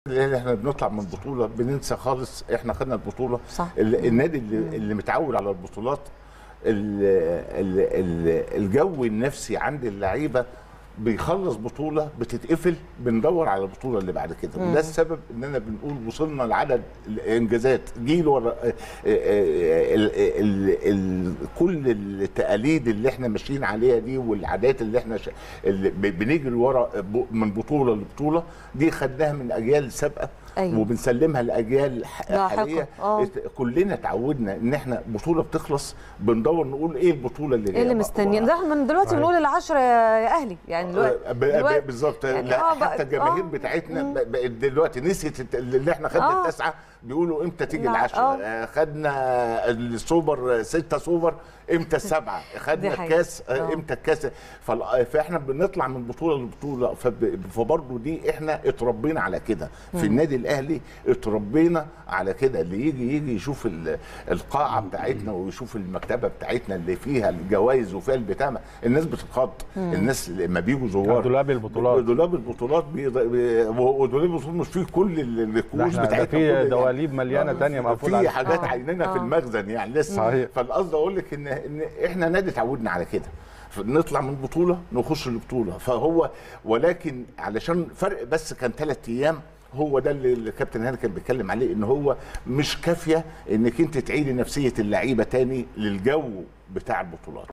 اللي احنا بنطلع من بطوله بننسى خالص احنا خدنا البطوله صح. ال- النادي اللي, اللي متعود على البطولات ال- ال- ال- الجو النفسي عند اللعيبه بيخلص بطوله بتتقفل بندور على البطوله اللي بعد كده وده السبب اننا بنقول وصلنا لعدد الانجازات جيل ورا آه، آه، آه، ال- ال- ال- كل التقاليد اللي احنا ماشيين عليها دي والعادات اللي احنا ش- اللي ب- بنجري ورا ب- من بطوله لبطوله دي خدناها من اجيال سابقه أيوة. وبنسلمها لاجيال ح- لاحقة. حاليه آه. ات- كلنا اتعودنا ان احنا بطوله بتخلص بندور نقول ايه البطوله اللي ايه جايه اللي بقى. مستنيين ده من دلوقتي صحيح. بنقول العشرة يا اهلي يعني دلوقتي, ب- ب- دلوقتي بالظبط يعني لا آه بقى- حتى الجماهير آه. بتاعتنا ب- بقت دلوقتي نسيت الت- اللي احنا خدنا آه. التسعه بيقولوا امتى تيجي لا، العشره آه. آه، خدنا السوبر ستة سوبر امتى السبعه خدنا دي حقيقة. الكاس آه، آه. امتى الكاس فال- فاحنا بنطلع من بطوله لبطوله فب- فبرضه دي احنا اتربينا على كده في النادي الاهلي اتربينا على كده اللي يجي يجي يشوف ال- القاعه بتاعتنا ويشوف المكتبه بتاعتنا اللي فيها الجوائز وفيها البتاع الناس بتتخض الناس لما بيجوا زوار دولاب البطولات. دولاب البطولات بيض- بي- ودولاب البطولات مش فيه كل ال- لا الكؤوس احنا ده بتاعتنا في كل- دواليب مليانه تانية مقفوله في على- حاجات آه. عيننا في آه. المخزن يعني لسه صحيح. فالقصد اقول لك ان ان احنا نادي اتعودنا على كده نطلع من بطوله نخش البطوله فهو ولكن علشان فرق بس كان ثلاث ايام هو ده اللي الكابتن هاني كان بيتكلم عليه ان هو مش كافيه انك انت تعيدي نفسيه اللعيبه تاني للجو بتاع البطولات